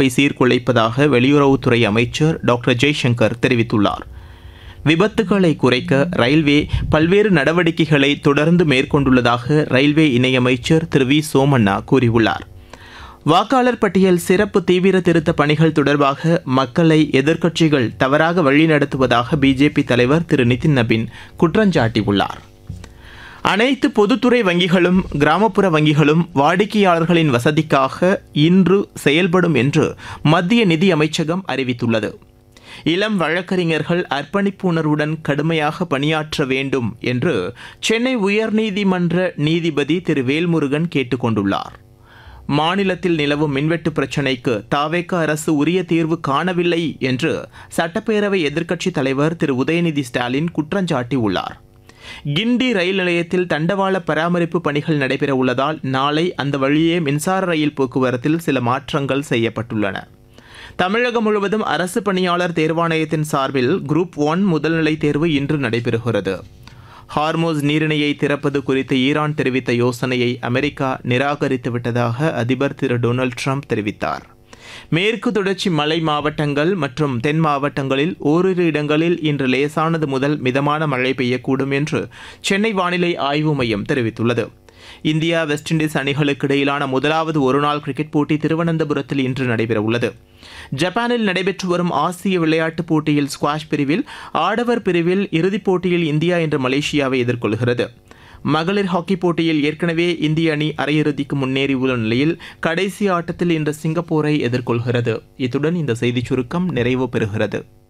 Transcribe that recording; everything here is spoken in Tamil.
ஒத்துழைப்பை சீர்குலைப்பதாக வெளியுறவுத்துறை அமைச்சர் டாக்டர் ஜெய்சங்கர் தெரிவித்துள்ளார் விபத்துகளை குறைக்க ரயில்வே பல்வேறு நடவடிக்கைகளை தொடர்ந்து மேற்கொண்டுள்ளதாக ரயில்வே இணையமைச்சர் திரு வி சோமண்ணா கூறியுள்ளார் வாக்காளர் பட்டியல் சிறப்பு தீவிர திருத்த பணிகள் தொடர்பாக மக்களை எதிர்க்கட்சிகள் தவறாக வழிநடத்துவதாக பிஜேபி தலைவர் திரு நிதின் நபின் குற்றஞ்சாட்டியுள்ளார் அனைத்து பொதுத்துறை வங்கிகளும் கிராமப்புற வங்கிகளும் வாடிக்கையாளர்களின் வசதிக்காக இன்று செயல்படும் என்று மத்திய நிதி அமைச்சகம் அறிவித்துள்ளது இளம் வழக்கறிஞர்கள் அர்ப்பணிப்பு உணர்வுடன் கடுமையாக பணியாற்ற வேண்டும் என்று சென்னை உயர்நீதிமன்ற நீதிபதி திரு வேல்முருகன் கேட்டுக்கொண்டுள்ளார் மாநிலத்தில் நிலவும் மின்வெட்டு பிரச்சினைக்கு தாவேக அரசு உரிய தீர்வு காணவில்லை என்று சட்டப்பேரவை எதிர்க்கட்சித் தலைவர் திரு உதயநிதி ஸ்டாலின் குற்றஞ்சாட்டியுள்ளார் கிண்டி ரயில் நிலையத்தில் தண்டவாள பராமரிப்பு பணிகள் நடைபெற உள்ளதால் நாளை அந்த வழியே மின்சார ரயில் போக்குவரத்தில் சில மாற்றங்கள் செய்யப்பட்டுள்ளன தமிழகம் முழுவதும் அரசு பணியாளர் தேர்வாணையத்தின் சார்பில் குரூப் ஒன் முதல்நிலை தேர்வு இன்று நடைபெறுகிறது ஹார்மோஸ் நீரிணையை திறப்பது குறித்து ஈரான் தெரிவித்த யோசனையை அமெரிக்கா நிராகரித்து விட்டதாக அதிபர் திரு டொனால்ட் ட்ரம்ப் தெரிவித்தார் மேற்கு தொடர்ச்சி மலை மாவட்டங்கள் மற்றும் தென் மாவட்டங்களில் ஓரிரு இடங்களில் இன்று லேசானது முதல் மிதமான மழை பெய்யக்கூடும் என்று சென்னை வானிலை ஆய்வு மையம் தெரிவித்துள்ளது இந்தியா வெஸ்ட் இண்டீஸ் அணிகளுக்கு இடையிலான முதலாவது ஒருநாள் கிரிக்கெட் போட்டி திருவனந்தபுரத்தில் இன்று நடைபெறவுள்ளது ஜப்பானில் நடைபெற்று வரும் ஆசிய விளையாட்டுப் போட்டியில் ஸ்குவாஷ் பிரிவில் ஆடவர் பிரிவில் இறுதிப் போட்டியில் இந்தியா இன்று மலேசியாவை எதிர்கொள்கிறது மகளிர் ஹாக்கி போட்டியில் ஏற்கனவே இந்திய அணி அரையிறுதிக்கு முன்னேறியுள்ள நிலையில் கடைசி ஆட்டத்தில் இன்று சிங்கப்பூரை எதிர்கொள்கிறது இத்துடன் இந்த செய்திச் சுருக்கம் நிறைவு பெறுகிறது